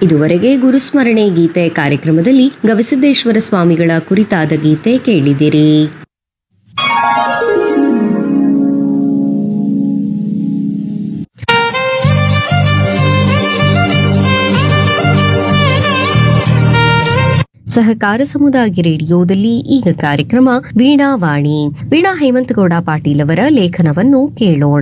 ಇದುವರೆಗೆ ಗುರುಸ್ಮರಣೆ ಗೀತೆ ಕಾರ್ಯಕ್ರಮದಲ್ಲಿ ಗವಿಸಿದ್ದೇಶ್ವರ ಸ್ವಾಮಿಗಳ ಕುರಿತಾದ ಗೀತೆ ಕೇಳಿದಿರಿ ಸಹಕಾರ ಸಮುದಾಯ ರೇಡಿಯೋದಲ್ಲಿ ಈಗ ಕಾರ್ಯಕ್ರಮ ವೀಣಾವಾಣಿ ವೀಣಾ ಹೇಮಂತಗೌಡ ಪಾಟೀಲ್ ಅವರ ಲೇಖನವನ್ನು ಕೇಳೋಣ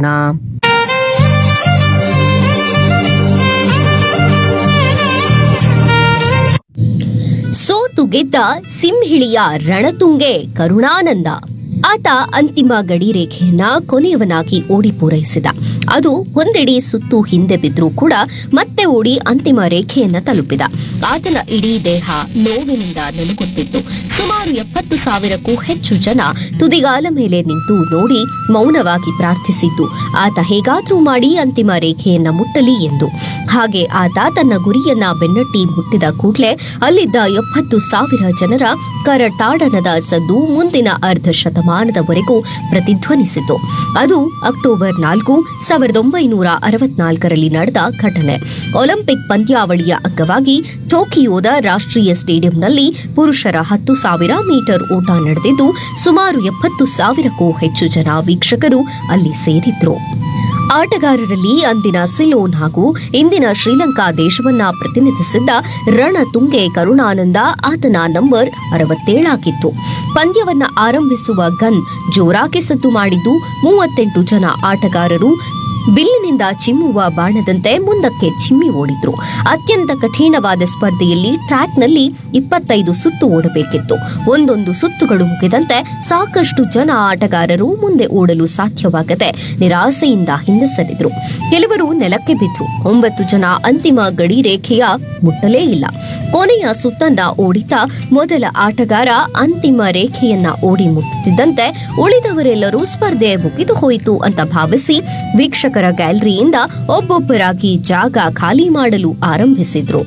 ಸೋತು ಗೆದ್ದ ಸಿಂಹಿಳಿಯ ರಣತುಂಗೆ ಕರುಣಾನಂದ ಆತ ಅಂತಿಮ ಗಡಿ ರೇಖೆಯನ್ನ ಕೊನೆಯವನಾಗಿ ಓಡಿ ಪೂರೈಸಿದ ಅದು ಒಂದೆಡೆ ಸುತ್ತು ಹಿಂದೆ ಬಿದ್ರೂ ಕೂಡ ಮತ್ತೆ ಓಡಿ ಅಂತಿಮ ರೇಖೆಯನ್ನ ತಲುಪಿದ ಆತನ ಇಡೀ ದೇಹ ನೋವಿನಿಂದ ನಲುಗುತ್ತಿತ್ತು ಸುಮಾರು ಎಪ್ಪತ್ತು ಸಾವಿರಕ್ಕೂ ಹೆಚ್ಚು ಜನ ತುದಿಗಾಲ ಮೇಲೆ ನಿಂತು ನೋಡಿ ಮೌನವಾಗಿ ಪ್ರಾರ್ಥಿಸಿದ್ದು ಆತ ಹೇಗಾದ್ರೂ ಮಾಡಿ ಅಂತಿಮ ರೇಖೆಯನ್ನ ಮುಟ್ಟಲಿ ಎಂದು ಹಾಗೆ ಆತ ತನ್ನ ಗುರಿಯನ್ನ ಬೆನ್ನಟ್ಟಿ ಮುಟ್ಟಿದ ಕೂಡಲೇ ಅಲ್ಲಿದ್ದ ಎಪ್ಪತ್ತು ಸಾವಿರ ಜನರ ಕರತಾಡನದ ಸದ್ದು ಮುಂದಿನ ಅರ್ಧ ಶತಮಾನದವರೆಗೂ ಪ್ರತಿಧ್ವನಿಸಿತು ಅದು ಅಕ್ಟೋಬರ್ ನಾಲ್ಕು ಸಾವಿರದ ಒಂಬೈನೂರ ಅರವತ್ನಾಲ್ಕರಲ್ಲಿ ನಡೆದ ಘಟನೆ ಒಲಿಂಪಿಕ್ ಪಂದ್ಯಾವಳಿಯ ಅಂಗವಾಗಿ ಟೋಕಿಯೋದ ರಾಷ್ಟ್ರೀಯ ಸ್ಟೇಡಿಯಂನಲ್ಲಿ ಪುರುಷರ ಹತ್ತು ಸಾವಿರ ಮೀಟರ್ ಓಟ ನಡೆದಿದ್ದು ಸುಮಾರು ಎಪ್ಪತ್ತು ಸಾವಿರಕ್ಕೂ ಹೆಚ್ಚು ಜನ ವೀಕ್ಷಕರು ಅಲ್ಲಿ ಸೇರಿದ್ರು ಆಟಗಾರರಲ್ಲಿ ಅಂದಿನ ಸಿಲೋನ್ ಹಾಗೂ ಇಂದಿನ ಶ್ರೀಲಂಕಾ ದೇಶವನ್ನ ಪ್ರತಿನಿಧಿಸಿದ್ದ ರಣತುಂಗೆ ಕರುಣಾನಂದ ಆತನ ನಂಬರ್ ಅರವತ್ತೇಳಾಗಿತ್ತು ಪಂದ್ಯವನ್ನ ಆರಂಭಿಸುವ ಗನ್ ಜೋರಾಗಿ ಸದ್ದು ಮಾಡಿದ್ದು ಮೂವತ್ತೆಂಟು ಜನ ಆಟಗಾರರು ಬಿಲ್ಲಿನಿಂದ ಚಿಮ್ಮುವ ಬಾಣದಂತೆ ಮುಂದಕ್ಕೆ ಚಿಮ್ಮಿ ಓಡಿದ್ರು ಅತ್ಯಂತ ಕಠಿಣವಾದ ಸ್ಪರ್ಧೆಯಲ್ಲಿ ಟ್ರ್ಯಾಕ್ನಲ್ಲಿ ಇಪ್ಪತ್ತೈದು ಸುತ್ತು ಓಡಬೇಕಿತ್ತು ಒಂದೊಂದು ಸುತ್ತುಗಳು ಮುಗಿದಂತೆ ಸಾಕಷ್ಟು ಜನ ಆಟಗಾರರು ಮುಂದೆ ಓಡಲು ಸಾಧ್ಯವಾಗದೆ ನಿರಾಸೆಯಿಂದ ಹಿಂದೆ ಸರಿದ್ರು ಕೆಲವರು ನೆಲಕ್ಕೆ ಬಿದ್ರು ಒಂಬತ್ತು ಜನ ಅಂತಿಮ ಗಡಿ ರೇಖೆಯ ಮುಟ್ಟಲೇ ಇಲ್ಲ ಕೊನೆಯ ಸುತ್ತನ್ನ ಓಡಿತಾ ಮೊದಲ ಆಟಗಾರ ಅಂತಿಮ ರೇಖೆಯನ್ನ ಓಡಿ ಮುಟ್ಟುತ್ತಿದ್ದಂತೆ ಉಳಿದವರೆಲ್ಲರೂ ಸ್ಪರ್ಧೆ ಮುಗಿದು ಹೋಯಿತು ಅಂತ ಭಾವಿಸಿ ವೀಕ್ಷಕರ ಗ್ಯಾಲರಿಯಿಂದ ಒಬ್ಬೊಬ್ಬರಾಗಿ ಜಾಗ ಖಾಲಿ ಮಾಡಲು ಆರಂಭಿಸಿದ್ರು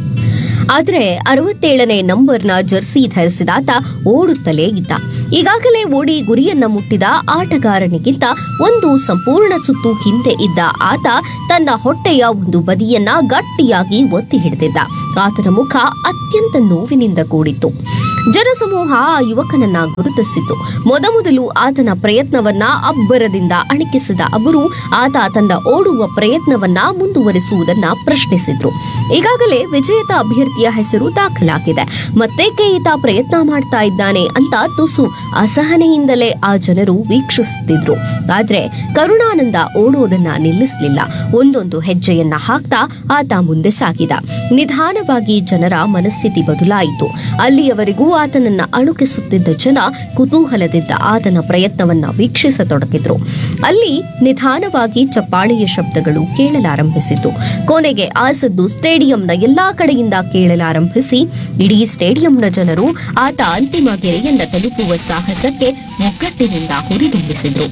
ಆದ್ರೆ ಅರವತ್ತೇಳನೇ ನಂಬರ್ನ ಜರ್ಸಿ ಧರಿಸಿದಾತ ಓಡುತ್ತಲೇ ಇದ್ದ ಈಗಾಗಲೇ ಓಡಿ ಗುರಿಯನ್ನ ಮುಟ್ಟಿದ ಆಟಗಾರನಿಗಿಂತ ಒಂದು ಸಂಪೂರ್ಣ ಸುತ್ತು ಹಿಂದೆ ಇದ್ದ ಆತ ತನ್ನ ಹೊಟ್ಟೆಯ ಒಂದು ಬದಿಯನ್ನ ಗಟ್ಟಿಯಾಗಿ ಒತ್ತಿ ಹಿಡಿದಿದ್ದ ಆತನ ಮುಖ ಅತ್ಯಂತ ನೋವಿನಿಂದ ಕೂಡಿತ್ತು ಜನಸಮೂಹ ಆ ಯುವಕನನ್ನ ಗುರುತಿಸಿತು ಮೊದಮೊದಲು ಆತನ ಪ್ರಯತ್ನವನ್ನ ಅಬ್ಬರದಿಂದ ಅಣಕಿಸಿದ ಅವರು ಆತ ತನ್ನ ಓಡುವ ಪ್ರಯತ್ನವನ್ನ ಮುಂದುವರಿಸುವುದನ್ನ ಪ್ರಶ್ನಿಸಿದ್ರು ಈಗಾಗಲೇ ವಿಜೇತ ಅಭ್ಯರ್ಥಿಯ ಹೆಸರು ದಾಖಲಾಗಿದೆ ಮತ್ತೇಕೆ ಈತ ಪ್ರಯತ್ನ ಮಾಡ್ತಾ ಇದ್ದಾನೆ ಅಂತ ತುಸು ಅಸಹನೆಯಿಂದಲೇ ಆ ಜನರು ವೀಕ್ಷಿಸುತ್ತಿದ್ರು ಆದ್ರೆ ಕರುಣಾನಂದ ಓಡುವುದನ್ನ ನಿಲ್ಲಿಸಲಿಲ್ಲ ಒಂದೊಂದು ಹೆಜ್ಜೆಯನ್ನ ಹಾಕ್ತಾ ಆತ ಮುಂದೆ ಸಾಗಿದ ನಿಧಾನವಾಗಿ ಜನರ ಮನಸ್ಥಿತಿ ಬದಲಾಯಿತು ಅಲ್ಲಿಯವರೆಗೂ ಆತನನ್ನ ಅಣುಕಿಸುತ್ತಿದ್ದ ಜನ ಕುತೂಹಲದಿಂದ ಆತನ ಪ್ರಯತ್ನವನ್ನ ವೀಕ್ಷಿಸತೊಡಗಿದ್ರು ಅಲ್ಲಿ ನಿಧಾನವಾಗಿ ಚಪ್ಪಾಳೆಯ ಶಬ್ದಗಳು ಕೇಳಲಾರಂಭಿಸಿತು ಕೊನೆಗೆ ಆ ಸದ್ದು ಸ್ಟೇಡಿಯಂನ ಎಲ್ಲಾ ಕಡೆಯಿಂದ ಕೇಳಲಾರಂಭಿಸಿ ಇಡೀ ಸ್ಟೇಡಿಯಂನ ಜನರು ಆತ ಅಂತಿಮ ಗೆರೆಯನ್ನ ತಲುಪುವ ಸಾಹಸಕ್ಕೆ ಒಗ್ಗಟ್ಟಿನಿಂದ ಹುರಿದುಂಬಿಸಿದ್ರು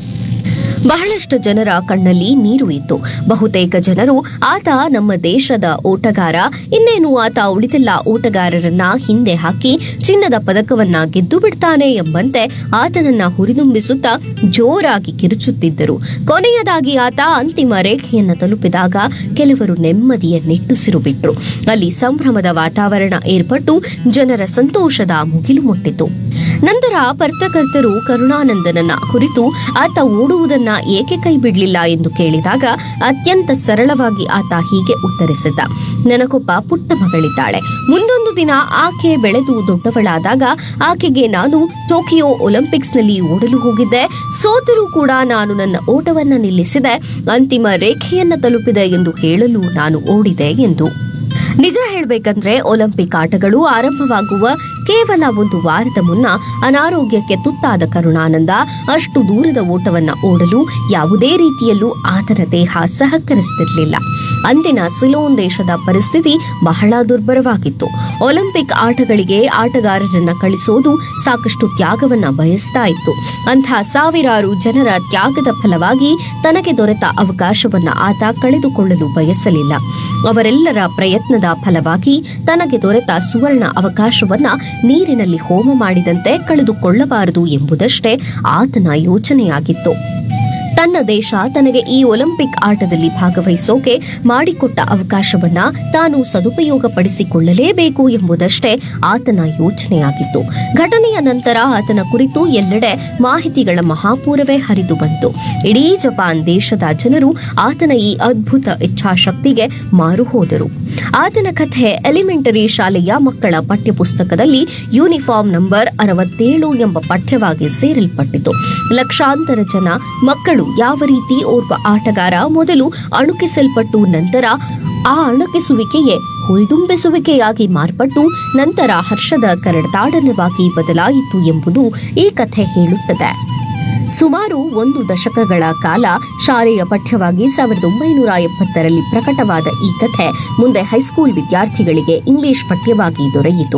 ಬಹಳಷ್ಟು ಜನರ ಕಣ್ಣಲ್ಲಿ ನೀರು ಇತ್ತು ಬಹುತೇಕ ಜನರು ಆತ ನಮ್ಮ ದೇಶದ ಓಟಗಾರ ಇನ್ನೇನು ಆತ ಉಳಿದೆಲ್ಲ ಓಟಗಾರರನ್ನ ಹಿಂದೆ ಹಾಕಿ ಚಿನ್ನದ ಪದಕವನ್ನ ಗೆದ್ದು ಬಿಡ್ತಾನೆ ಎಂಬಂತೆ ಆತನನ್ನ ಹುರಿದುಂಬಿಸುತ್ತಾ ಜೋರಾಗಿ ಕಿರುಚುತ್ತಿದ್ದರು ಕೊನೆಯದಾಗಿ ಆತ ಅಂತಿಮ ರೇಖೆಯನ್ನ ತಲುಪಿದಾಗ ಕೆಲವರು ನೆಮ್ಮದಿಯ ನಿಟ್ಟುಸಿರು ಬಿಟ್ರು ಅಲ್ಲಿ ಸಂಭ್ರಮದ ವಾತಾವರಣ ಏರ್ಪಟ್ಟು ಜನರ ಸಂತೋಷದ ಮುಗಿಲು ಮುಟ್ಟಿತು ನಂತರ ಪತ್ರಕರ್ತರು ಕರುಣಾನಂದನನ್ನ ಕುರಿತು ಆತ ಓಡುವುದನ್ನ ಏಕೆ ಕೈ ಬಿಡ್ಲಿಲ್ಲ ಎಂದು ಕೇಳಿದಾಗ ಅತ್ಯಂತ ಸರಳವಾಗಿ ಆತ ಹೀಗೆ ಉತ್ತರಿಸಿದ್ದ ನನಗೊಬ್ಬ ಪುಟ್ಟ ಮಗಳಿದ್ದಾಳೆ ಮುಂದೊಂದು ದಿನ ಆಕೆ ಬೆಳೆದು ದೊಡ್ಡವಳಾದಾಗ ಆಕೆಗೆ ನಾನು ಟೋಕಿಯೋ ಒಲಿಂಪಿಕ್ಸ್ನಲ್ಲಿ ಓಡಲು ಹೋಗಿದ್ದೆ ಸೋತರೂ ಕೂಡ ನಾನು ನನ್ನ ಓಟವನ್ನ ನಿಲ್ಲಿಸಿದೆ ಅಂತಿಮ ರೇಖೆಯನ್ನ ತಲುಪಿದೆ ಎಂದು ಹೇಳಲು ನಾನು ಓಡಿದೆ ಎಂದು ನಿಜ ಹೇಳಬೇಕಂದ್ರೆ ಒಲಿಂಪಿಕ್ ಆಟಗಳು ಆರಂಭವಾಗುವ ಕೇವಲ ಒಂದು ವಾರದ ಮುನ್ನ ಅನಾರೋಗ್ಯಕ್ಕೆ ತುತ್ತಾದ ಕರುಣಾನಂದ ಅಷ್ಟು ದೂರದ ಓಟವನ್ನ ಓಡಲು ಯಾವುದೇ ರೀತಿಯಲ್ಲೂ ಆತನ ದೇಹ ಸಹಕರಿಸುತ್ತಿರಲಿಲ್ಲ ಅಂದಿನ ಸಿಲೋನ್ ದೇಶದ ಪರಿಸ್ಥಿತಿ ಬಹಳ ದುರ್ಬರವಾಗಿತ್ತು ಒಲಿಂಪಿಕ್ ಆಟಗಳಿಗೆ ಆಟಗಾರರನ್ನ ಕಳಿಸೋದು ಸಾಕಷ್ಟು ತ್ಯಾಗವನ್ನ ಬಯಸ್ತಾ ಇತ್ತು ಅಂಥ ಸಾವಿರಾರು ಜನರ ತ್ಯಾಗದ ಫಲವಾಗಿ ತನಗೆ ದೊರೆತ ಅವಕಾಶವನ್ನ ಆತ ಕಳೆದುಕೊಳ್ಳಲು ಬಯಸಲಿಲ್ಲ ಅವರೆಲ್ಲರ ಪ್ರಯತ್ನದ ಫಲವಾಗಿ ತನಗೆ ದೊರೆತ ಸುವರ್ಣ ಅವಕಾಶವನ್ನ ನೀರಿನಲ್ಲಿ ಹೋಮ ಮಾಡಿದಂತೆ ಕಳೆದುಕೊಳ್ಳಬಾರದು ಎಂಬುದಷ್ಟೇ ಆತನ ಯೋಚನೆಯಾಗಿತ್ತು ತನ್ನ ದೇಶ ತನಗೆ ಈ ಒಲಿಂಪಿಕ್ ಆಟದಲ್ಲಿ ಭಾಗವಹಿಸೋಕೆ ಮಾಡಿಕೊಟ್ಟ ಅವಕಾಶವನ್ನ ತಾನು ಸದುಪಯೋಗ ಪಡಿಸಿಕೊಳ್ಳಲೇಬೇಕು ಎಂಬುದಷ್ಟೇ ಆತನ ಯೋಚನೆಯಾಗಿತ್ತು ಘಟನೆಯ ನಂತರ ಆತನ ಕುರಿತು ಎಲ್ಲೆಡೆ ಮಾಹಿತಿಗಳ ಮಹಾಪೂರವೇ ಹರಿದು ಬಂತು ಇಡೀ ಜಪಾನ್ ದೇಶದ ಜನರು ಆತನ ಈ ಅದ್ಭುತ ಇಚ್ಛಾಶಕ್ತಿಗೆ ಮಾರು ಹೋದರು ಆತನ ಕಥೆ ಎಲಿಮೆಂಟರಿ ಶಾಲೆಯ ಮಕ್ಕಳ ಪಠ್ಯಪುಸ್ತಕದಲ್ಲಿ ಯೂನಿಫಾರ್ಮ್ ನಂಬರ್ ಅರವತ್ತೇಳು ಎಂಬ ಪಠ್ಯವಾಗಿ ಸೇರಲ್ಪಟ್ಟಿತು ಲಕ್ಷಾಂತರ ಜನ ಮಕ್ಕಳು ಯಾವ ರೀತಿ ಓರ್ವ ಆಟಗಾರ ಮೊದಲು ಅಣುಕಿಸಲ್ಪಟ್ಟು ನಂತರ ಆ ಅಣುಕಿಸುವಿಕೆಯೇ ಹುರಿದುಂಬಿಸುವಿಕೆಯಾಗಿ ಮಾರ್ಪಟ್ಟು ನಂತರ ಹರ್ಷದ ಕರಡತಾಡನವಾಗಿ ಬದಲಾಯಿತು ಎಂಬುದು ಈ ಕಥೆ ಹೇಳುತ್ತದೆ ಸುಮಾರು ಒಂದು ದಶಕಗಳ ಕಾಲ ಶಾಲೆಯ ಪಠ್ಯವಾಗಿ ಸಾವಿರದ ಒಂಬೈನೂರ ಎಪ್ಪತ್ತರಲ್ಲಿ ಪ್ರಕಟವಾದ ಈ ಕಥೆ ಮುಂದೆ ಹೈಸ್ಕೂಲ್ ವಿದ್ಯಾರ್ಥಿಗಳಿಗೆ ಇಂಗ್ಲಿಷ್ ಪಠ್ಯವಾಗಿ ದೊರೆಯಿತು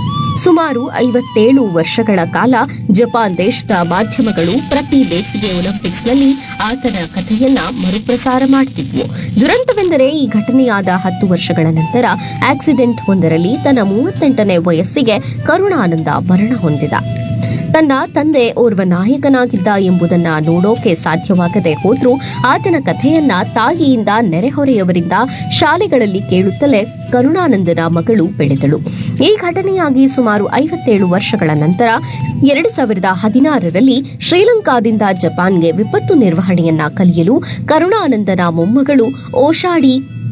ಸುಮಾರು ಐವತ್ತೇಳು ವರ್ಷಗಳ ಕಾಲ ಜಪಾನ್ ದೇಶದ ಮಾಧ್ಯಮಗಳು ಪ್ರತಿ ಬೇಸಿಗೆ ಒಲಿಂಪಿಕ್ಸ್ನಲ್ಲಿ ಆತನ ಕಥೆಯನ್ನ ಮರುಪ್ರಸಾರ ಮಾಡ್ತಿದ್ವು ದುರಂತವೆಂದರೆ ಈ ಘಟನೆಯಾದ ಹತ್ತು ವರ್ಷಗಳ ನಂತರ ಆಕ್ಸಿಡೆಂಟ್ ಒಂದರಲ್ಲಿ ತನ್ನ ಮೂವತ್ತೆಂಟನೇ ವಯಸ್ಸಿಗೆ ಕರುಣಾನಂದ ಮರಣ ಹೊಂದಿದ ತನ್ನ ತಂದೆ ಓರ್ವ ನಾಯಕನಾಗಿದ್ದ ಎಂಬುದನ್ನ ನೋಡೋಕೆ ಸಾಧ್ಯವಾಗದೆ ಹೋದ್ರೂ ಆತನ ಕಥೆಯನ್ನ ತಾಯಿಯಿಂದ ನೆರೆಹೊರೆಯವರಿಂದ ಶಾಲೆಗಳಲ್ಲಿ ಕೇಳುತ್ತಲೇ ಕರುಣಾನಂದನ ಮಗಳು ಬೆಳೆದಳು ಈ ಘಟನೆಯಾಗಿ ಸುಮಾರು ಐವತ್ತೇಳು ವರ್ಷಗಳ ನಂತರ ಎರಡು ಸಾವಿರದ ಹದಿನಾರರಲ್ಲಿ ಶ್ರೀಲಂಕಾದಿಂದ ಜಪಾನ್ಗೆ ವಿಪತ್ತು ನಿರ್ವಹಣೆಯನ್ನ ಕಲಿಯಲು ಕರುಣಾನಂದನ ಮೊಮ್ಮಗಳು ಓಶಾಡಿ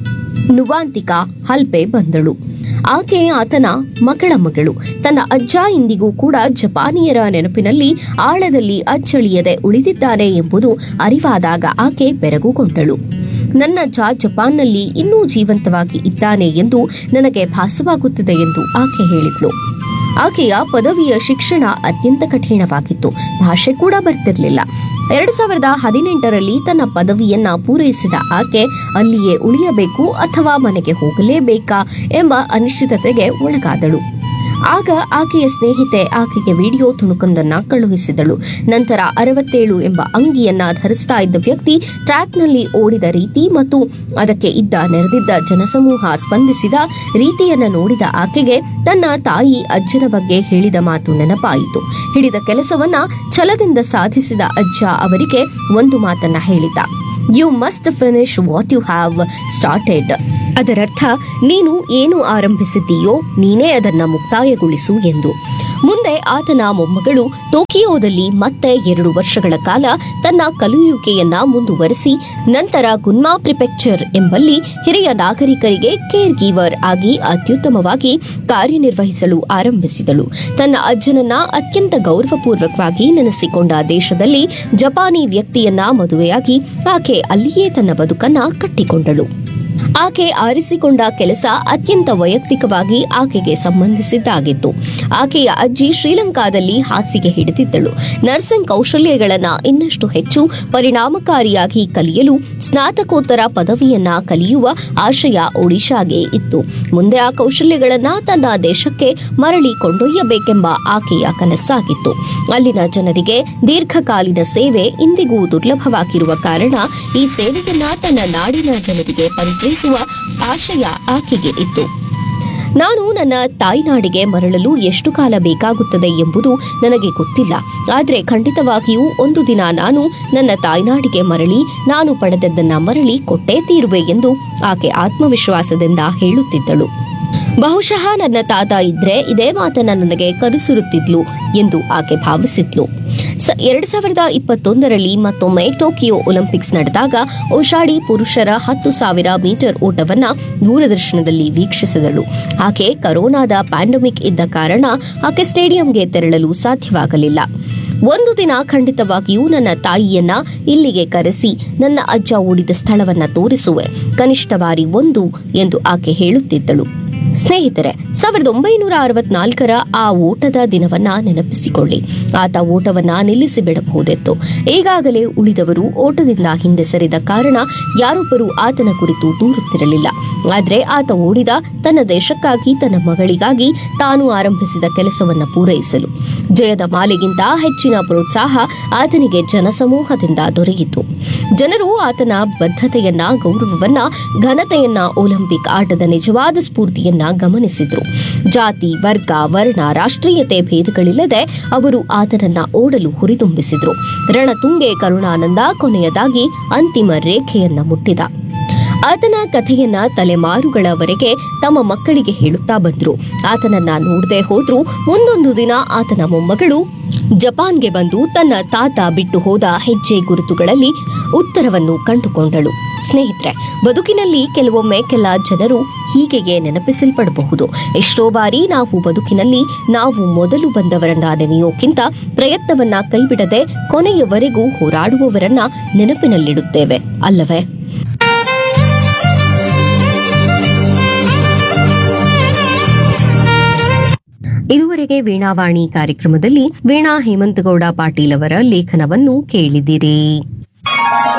ನುವಾಂತಿಕಾ ಹಲ್ಪೆ ಬಂದಳು ಆಕೆ ಆತನ ಮಗಳ ಮಗಳು ತನ್ನ ಅಜ್ಜ ಇಂದಿಗೂ ಕೂಡ ಜಪಾನಿಯರ ನೆನಪಿನಲ್ಲಿ ಆಳದಲ್ಲಿ ಅಚ್ಚಳಿಯದೆ ಉಳಿದಿದ್ದಾನೆ ಎಂಬುದು ಅರಿವಾದಾಗ ಆಕೆ ಬೆರಗುಗೊಂಡಳು ನನ್ನಜ್ಜ ಜಪಾನ್ನಲ್ಲಿ ಇನ್ನೂ ಜೀವಂತವಾಗಿ ಇದ್ದಾನೆ ಎಂದು ನನಗೆ ಭಾಸವಾಗುತ್ತದೆ ಎಂದು ಆಕೆ ಹೇಳಿದ್ಲು ಆಕೆಯ ಪದವಿಯ ಶಿಕ್ಷಣ ಅತ್ಯಂತ ಕಠಿಣವಾಗಿತ್ತು ಭಾಷೆ ಕೂಡ ಬರ್ತಿರ್ಲಿಲ್ಲ ಎರಡ್ ಸಾವಿರದ ಹದಿನೆಂಟರಲ್ಲಿ ತನ್ನ ಪದವಿಯನ್ನ ಪೂರೈಸಿದ ಆಕೆ ಅಲ್ಲಿಯೇ ಉಳಿಯಬೇಕು ಅಥವಾ ಮನೆಗೆ ಹೋಗಲೇಬೇಕಾ ಎಂಬ ಅನಿಶ್ಚಿತತೆಗೆ ಒಳಗಾದಳು ಆಗ ಆಕೆಯ ಸ್ನೇಹಿತೆ ಆಕೆಗೆ ವಿಡಿಯೋ ತುಣುಕೊಂದನ್ನ ಕಳುಹಿಸಿದಳು ನಂತರ ಅರವತ್ತೇಳು ಎಂಬ ಅಂಗಿಯನ್ನ ಧರಿಸ್ತಾ ಇದ್ದ ವ್ಯಕ್ತಿ ಟ್ರ್ಯಾಕ್ನಲ್ಲಿ ಓಡಿದ ರೀತಿ ಮತ್ತು ಅದಕ್ಕೆ ಇದ್ದ ನೆರೆದಿದ್ದ ಜನಸಮೂಹ ಸ್ಪಂದಿಸಿದ ರೀತಿಯನ್ನ ನೋಡಿದ ಆಕೆಗೆ ತನ್ನ ತಾಯಿ ಅಜ್ಜನ ಬಗ್ಗೆ ಹೇಳಿದ ಮಾತು ನೆನಪಾಯಿತು ಹಿಡಿದ ಕೆಲಸವನ್ನ ಛಲದಿಂದ ಸಾಧಿಸಿದ ಅಜ್ಜ ಅವರಿಗೆ ಒಂದು ಮಾತನ್ನ ಹೇಳಿದ you must finish what you have started ಅದರರ್ಥ ನೀನು ಏನು ಆರಂಭಿಸಿದ್ದೀಯೋ ನೀನೇ ಅದನ್ನ ಮುಕ್ತಾಯಗೊಳಿಸು ಎಂದು ಮುಂದೆ ಆತನ ಮೊಮ್ಮಗಳು ಟೋಕಿಯೋದಲ್ಲಿ ಮತ್ತೆ ಎರಡು ವರ್ಷಗಳ ಕಾಲ ತನ್ನ ಕಲಿಯುವಿಕೆಯನ್ನ ಮುಂದುವರೆಸಿ ನಂತರ ಗುನ್ಮಾ ಪ್ರಿಪೆಕ್ಚರ್ ಎಂಬಲ್ಲಿ ಹಿರಿಯ ನಾಗರಿಕರಿಗೆ ಕೇರ್ ಗೀವರ್ ಆಗಿ ಅತ್ಯುತ್ತಮವಾಗಿ ಕಾರ್ಯನಿರ್ವಹಿಸಲು ಆರಂಭಿಸಿದಳು ತನ್ನ ಅಜ್ಜನನ್ನ ಅತ್ಯಂತ ಗೌರವಪೂರ್ವಕವಾಗಿ ನೆನೆಸಿಕೊಂಡ ದೇಶದಲ್ಲಿ ಜಪಾನಿ ವ್ಯಕ್ತಿಯನ್ನ ಮದುವೆಯಾಗಿ ಆಕೆ ಅಲ್ಲಿಯೇ ತನ್ನ ಬದುಕನ್ನ ಕಟ್ಟಿಕೊಂಡಳು ಆಕೆ ಆರಿಸಿಕೊಂಡ ಕೆಲಸ ಅತ್ಯಂತ ವೈಯಕ್ತಿಕವಾಗಿ ಆಕೆಗೆ ಸಂಬಂಧಿಸಿದ್ದಾಗಿತ್ತು ಆಕೆಯ ಅಜ್ಜಿ ಶ್ರೀಲಂಕಾದಲ್ಲಿ ಹಾಸಿಗೆ ಹಿಡಿದಿದ್ದಳು ನರ್ಸಿಂಗ್ ಕೌಶಲ್ಯಗಳನ್ನ ಇನ್ನಷ್ಟು ಹೆಚ್ಚು ಪರಿಣಾಮಕಾರಿಯಾಗಿ ಕಲಿಯಲು ಸ್ನಾತಕೋತ್ತರ ಪದವಿಯನ್ನ ಕಲಿಯುವ ಆಶಯ ಒಡಿಶಾಗೆ ಇತ್ತು ಮುಂದೆ ಆ ಕೌಶಲ್ಯಗಳನ್ನ ತನ್ನ ದೇಶಕ್ಕೆ ಮರಳಿ ಕೊಂಡೊಯ್ಯಬೇಕೆಂಬ ಆಕೆಯ ಕನಸಾಗಿತ್ತು ಅಲ್ಲಿನ ಜನರಿಗೆ ದೀರ್ಘಕಾಲೀನ ಸೇವೆ ಇಂದಿಗೂ ದುರ್ಲಭವಾಗಿರುವ ಕಾರಣ ಈ ಸೇವೆಯನ್ನ ತನ್ನ ನಾಡಿನ ಜನರಿಗೆ ಪರಿಚಯಿಸುವ ಆಶಯ ಆಕೆಗೆ ಇತ್ತು ನಾನು ನನ್ನ ತಾಯ್ನಾಡಿಗೆ ಮರಳಲು ಎಷ್ಟು ಕಾಲ ಬೇಕಾಗುತ್ತದೆ ಎಂಬುದು ನನಗೆ ಗೊತ್ತಿಲ್ಲ ಆದರೆ ಖಂಡಿತವಾಗಿಯೂ ಒಂದು ದಿನ ನಾನು ನನ್ನ ತಾಯ್ನಾಡಿಗೆ ಮರಳಿ ನಾನು ಪಡೆದದ್ದನ್ನ ಮರಳಿ ಕೊಟ್ಟೇ ತೀರುವೆ ಎಂದು ಆಕೆ ಆತ್ಮವಿಶ್ವಾಸದಿಂದ ಹೇಳುತ್ತಿದ್ದಳು ಬಹುಶಃ ನನ್ನ ತಾತ ಇದ್ರೆ ಇದೇ ಮಾತನ್ನ ನನಗೆ ಕರೆಸುರುತ್ತಿದ್ಲು ಎಂದು ಆಕೆ ಭಾವಿಸಿದ್ಲು ಸ- ಎರಡ್ ಸಾವಿರದ ಇಪ್ಪತ್ತೊಂದರಲ್ಲಿ ಮತ್ತೊಮ್ಮೆ ಟೋಕಿಯೋ ಒಲಿಂಪಿಕ್ಸ್ ನಡೆದಾಗ ಓಶಾಡಿ ಪುರುಷರ ಹತ್ತು ಸಾವಿರ ಮೀಟರ್ ಓಟವನ್ನ ದೂರದರ್ಶನದಲ್ಲಿ ವೀಕ್ಷಿಸಿದಳು ಆಕೆ ಕರೋನಾದ ಪ್ಯಾಂಡಮಿಕ್ ಇದ್ದ ಕಾರಣ ಆಕೆ ಸ್ಟೇಡಿಯಂಗೆ ತೆರಳಲು ಸಾಧ್ಯವಾಗಲಿಲ್ಲ ಒಂದು ದಿನ ಖಂಡಿತವಾಗಿಯೂ ನನ್ನ ತಾಯಿಯನ್ನ ಇಲ್ಲಿಗೆ ಕರೆಸಿ ನನ್ನ ಅಜ್ಜ ಓಡಿದ ಸ್ಥಳವನ್ನ ತೋರಿಸುವೆ ಕನಿಷ್ಠ ಬಾರಿ ಒಂದು ಎಂದು ಆಕೆ ಹೇಳುತ್ತಿದ್ದಳು ಸ್ನೇಹಿತರೆ ಸಾವಿರದ ಒಂಬೈನೂರ ಅರವತ್ನಾಲ್ಕರ ಆ ಓಟದ ದಿನವನ್ನ ನೆನಪಿಸಿಕೊಳ್ಳಿ ಆತ ಓಟವನ್ನ ನಿಲ್ಲಿಸಿ ಬಿಡಬಹುದಿತ್ತು ಈಗಾಗಲೇ ಉಳಿದವರು ಓಟದಿಂದ ಹಿಂದೆ ಸರಿದ ಕಾರಣ ಯಾರೊಬ್ಬರೂ ಆತನ ಕುರಿತು ದೂರುತ್ತಿರಲಿಲ್ಲ ಆದರೆ ಆತ ಓಡಿದ ತನ್ನ ದೇಶಕ್ಕಾಗಿ ತನ್ನ ಮಗಳಿಗಾಗಿ ತಾನು ಆರಂಭಿಸಿದ ಕೆಲಸವನ್ನ ಪೂರೈಸಲು ಜಯದ ಮಾಲೆಗಿಂತ ಹೆಚ್ಚಿನ ಪ್ರೋತ್ಸಾಹ ಆತನಿಗೆ ಜನಸಮೂಹದಿಂದ ದೊರೆಯಿತು ಜನರು ಆತನ ಬದ್ಧತೆಯನ್ನ ಗೌರವವನ್ನ ಘನತೆಯನ್ನ ಒಲಿಂಪಿಕ್ ಆಟದ ನಿಜವಾದ ಸ್ಫೂರ್ತಿಯನ್ನ ಆತನನ್ನ ಗಮನಿಸಿದ್ರು ಜಾತಿ ವರ್ಗ ವರ್ಣ ರಾಷ್ಟ್ರೀಯತೆ ಭೇದಗಳಿಲ್ಲದೆ ಅವರು ಆತನನ್ನ ಓಡಲು ಹುರಿದುಂಬಿಸಿದ್ರು ರಣತುಂಗೆ ಕರುಣಾನಂದ ಕೊನೆಯದಾಗಿ ಅಂತಿಮ ರೇಖೆಯನ್ನ ಮುಟ್ಟಿದ ಆತನ ಕಥೆಯನ್ನ ತಲೆಮಾರುಗಳವರೆಗೆ ತಮ್ಮ ಮಕ್ಕಳಿಗೆ ಹೇಳುತ್ತಾ ಬಂದ್ರು ಆತನನ್ನ ನೋಡದೆ ಹೋದ್ರೂ ಮುಂದೊಂದು ದಿನ ಆತನ ಮೊಮ್ಮಗಳು ಜಪಾನ್ಗೆ ಬಂದು ತನ್ನ ತಾತ ಬಿಟ್ಟು ಹೋದ ಹೆಜ್ಜೆ ಗುರುತುಗಳಲ್ಲಿ ಉತ್ತರವನ್ನು ಕಂಡುಕೊಂಡಳು ಸ್ನೇಹಿತರೆ ಬದುಕಿನಲ್ಲಿ ಕೆಲವೊಮ್ಮೆ ಕೆಲ ಜನರು ಹೀಗೆಯೇ ನೆನಪಿಸಲ್ಪಡಬಹುದು ಎಷ್ಟೋ ಬಾರಿ ನಾವು ಬದುಕಿನಲ್ಲಿ ನಾವು ಮೊದಲು ಬಂದವರನ್ನ ನೆನೆಯೋಕ್ಕಿಂತ ಪ್ರಯತ್ನವನ್ನ ಕೈಬಿಡದೆ ಕೊನೆಯವರೆಗೂ ಹೋರಾಡುವವರನ್ನ ನೆನಪಿನಲ್ಲಿಡುತ್ತೇವೆ ಅಲ್ಲವೇ ಇದುವರೆಗೆ ವೀಣಾವಾಣಿ ಕಾರ್ಯಕ್ರಮದಲ್ಲಿ ವೀಣಾ ಹೇಮಂತಗೌಡ ಪಾಟೀಲ್ ಅವರ ಲೇಖನವನ್ನು ಕೇಳಿದಿರಿ